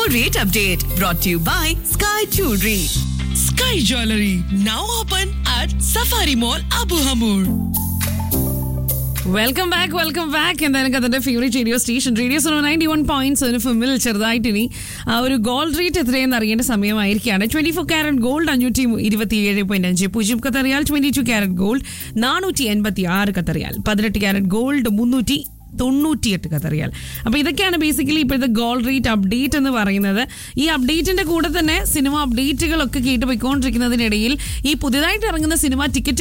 rate update brought to you by Sky Jewelry. Sky Jewelry now open at Safari Mall Abu Hamur. Welcome back welcome back എന്തായാലും കഥന്റെ favourite radio station radio Suno ninety one points ഒരു ഫിമിൽ ചെറുതായിട്ട് ഇനി ആ ഒരു gold rate എത്രയെന്ന് അറിയേണ്ട സമയമായിരിക്കുകയാണ് ട്വന്റി ഫോർ ക്യാരറ്റ് ഗോൾഡ് അഞ്ഞൂറ്റി ഇരുപത്തി ഏഴ് പോയിന്റ് അഞ്ച് പൂജ്യം കത്തറിയാൽ ട്വന്റി ടു ക്യാരറ്റ് ഗോൾഡ് നാനൂറ്റി എൺപത്തി ആറ് കത്തറിയാൽ പതിനെട്ട് ക്യാരറ്റ് ഗോൾഡ് മുന്നൂറ്റി തൊണ്ണൂറ്റിയെട്ട് കത്തറിയാൽ അപ്പോൾ ഇതൊക്കെയാണ് ബേസിക്കലി ഇപ്പോഴത്തെ ഗോൾഡ് റേറ്റ് അപ്ഡേറ്റ് എന്ന് പറയുന്നത് ഈ അപ്ഡേറ്റിന്റെ കൂടെ തന്നെ സിനിമ അപ്ഡേറ്റുകളൊക്കെ കേട്ട് പോയിക്കൊണ്ടിരിക്കുന്നതിനിടയിൽ ഈ പുതിയതായിട്ട് ഇറങ്ങുന്ന സിനിമ ടിക്കറ്റ്